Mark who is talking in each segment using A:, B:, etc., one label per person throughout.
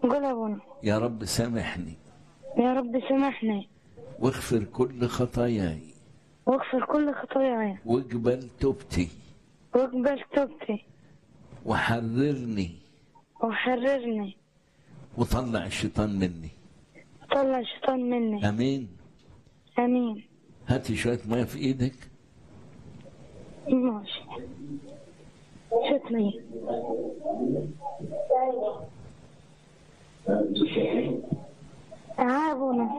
A: قول يا ابونا
B: يا رب سامحني
A: يا رب سامحني
B: واغفر كل خطاياي
A: واغفر كل خطاياي
B: واقبل توبتي
A: واقبل توبتي
B: وحررني
A: وحررني
B: وطلع الشيطان مني
A: طلع الشيطان مني
B: امين
A: امين
B: هاتي شويه ميه في ايدك
A: ماشي شكرا ها ابونا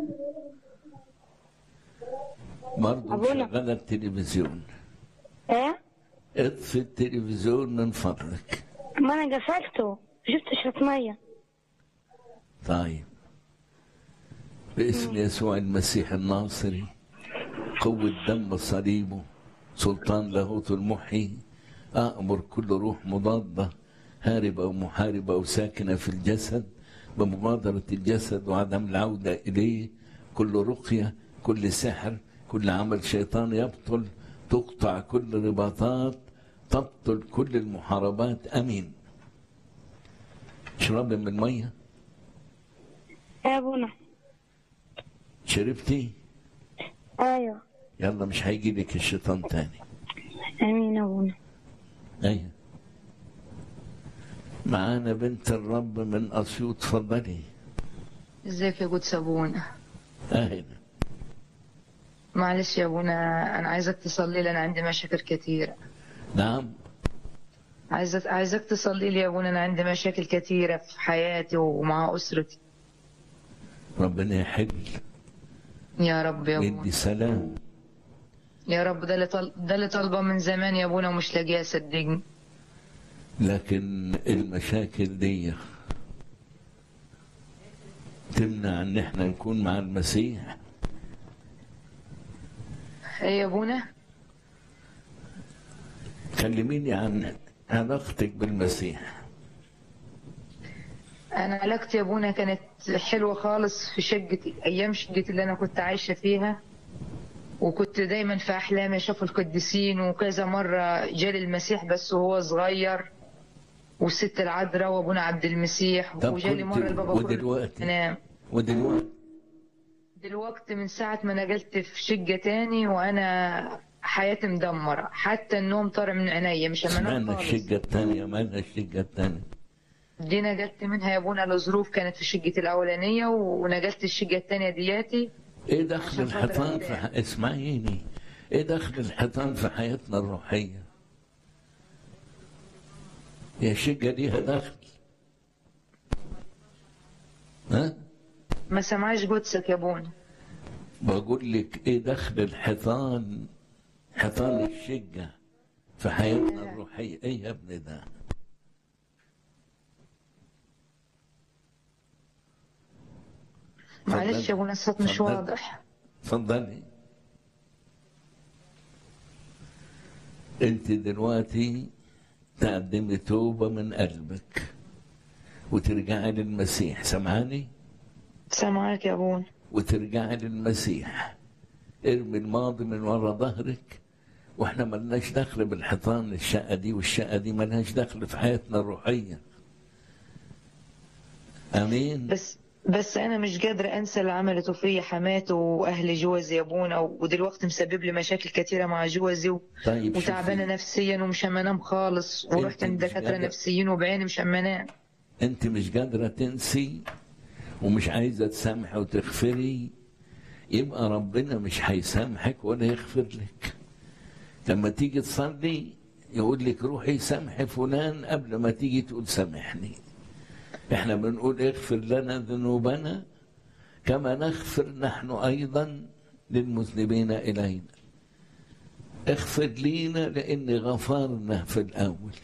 B: برضه
A: أبونا.
B: شغاله التلفزيون
A: ايه
B: اطفي التلفزيون من فضلك
A: ما انا قفلته جبت شوية مية
B: طيب باسم يسوع المسيح الناصري قوة دم صليبه سلطان لاهوت المحيي أأمر كل روح مضادة هاربة أو محاربة أو ساكنة في الجسد بمغادرة الجسد وعدم العودة إليه كل رقية كل سحر كل عمل شيطان يبطل تقطع كل رباطات تبطل كل المحاربات أمين اشربي من الميه
A: يا ابونا
B: شربتي
A: ايوه
B: يلا مش هيجي لك الشيطان تاني
A: امين يا ابونا
B: ايوه معانا بنت الرب من اسيوط اتفضلي
C: ازيك يا قدس ابونا
B: اهلا
C: معلش يا ابونا انا عايزك تصلي لي انا عندي مشاكل كثيره
B: نعم
C: عايزك عايزك تصلي لي يا ابونا انا عندي مشاكل كثيره في حياتي ومع اسرتي
B: ربنا يحل
C: يا رب يا ابونا
B: يدي سلام
C: يا رب ده اللي طل... ده اللي طالبه من زمان يا ابونا ومش لاقيها صدقني
B: لكن المشاكل دي تمنع ان احنا نكون مع المسيح
C: ايه يا ابونا
B: كلميني عن علاقتك بالمسيح
C: انا علاقتي يا ابونا كانت حلوه خالص في شقتي ايام شقتي اللي انا كنت عايشه فيها وكنت دايما في احلامي اشوف القديسين وكذا مره جالي المسيح بس وهو صغير والست العذراء وابونا عبد المسيح
B: طب
C: وجالي
B: كنت
C: مره البابا
B: ودلوقتي؟
C: نام
B: ودلوقتي
C: دلوقتي من ساعه ما نقلت في شقه تاني وانا حياتي مدمره حتى النوم طالع من عينيا مش اما انام
B: سمعنا
C: خالص
B: الشقة الثانية مالها الشقة الثانية
C: دي نقلت منها يا ابونا لظروف كانت في شقتي الاولانيه ونقلت الشقه الثانيه دياتي
B: ايه دخل
C: عشان خاطر
B: الحيطان في
C: أبدأ.
B: ح... اسمعيني ايه دخل الحيطان في حياتنا الروحية يا الشقة ليها دخل ها
C: ما سمعش قدسك يا ابونا
B: بقول لك ايه دخل الحيطان حيطان الشقة في حياتنا الروحية ايه يا ابني ده
C: معلش يا ابونا الصوت مش
B: اتفضل.
C: واضح
B: اتفضلي انت دلوقتي تقدمي توبة من قلبك وترجعي للمسيح سمعاني
C: سامعاك يا ابونا
B: وترجعي للمسيح ارمي الماضي من ورا ظهرك واحنا ملناش دخل بالحيطان الشقة دي والشقة دي ملهاش دخل في حياتنا الروحية امين
C: بس بس انا مش قادره انسى اللي عملته فيا حماته واهل جوزي يا ابونا ودلوقتي مسبب لي مشاكل كثيره مع جوزي و...
B: طيب
C: وتعبانه
B: شوفي،
C: نفسيا ومش اما انام خالص ورحت
B: أنت
C: عند
B: مش
C: دكاتره
B: قادرة.
C: نفسيين وبعيني مش اما انام
B: انت مش قادرة تنسي ومش عايزة تسامحي وتغفري يبقى ربنا مش هيسامحك ولا يغفر لك لما تيجي تصلي يقول لك روحي سامحي فلان قبل ما تيجي تقول سامحني احنا بنقول اغفر لنا ذنوبنا كما نغفر نحن ايضا للمذنبين الينا اغفر لينا لان غفرنا في الاول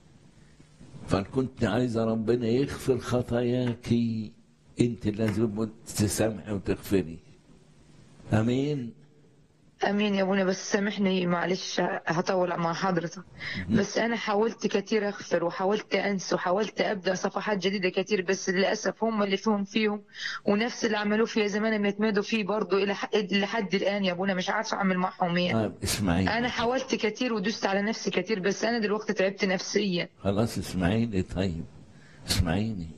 B: فكنت عايزة ربنا يغفر خطاياك انت لازم تسامحي وتغفري امين
C: امين يا ابونا بس سامحني معلش هطول مع حضرتك بس انا حاولت كتير اغفر وحاولت انسى وحاولت ابدا صفحات جديده كتير بس للاسف هم اللي فيهم فيهم ونفس اللي عملوه فيا زمان لما يتمادوا فيه برضه الى ح- لحد الان يا ابونا مش عارفه اعمل معهم ايه
B: طيب اسمعيني
C: انا حاولت كتير ودوست على نفسي كتير بس انا دلوقتي تعبت نفسيا
B: خلاص اسمعيني طيب اسمعيني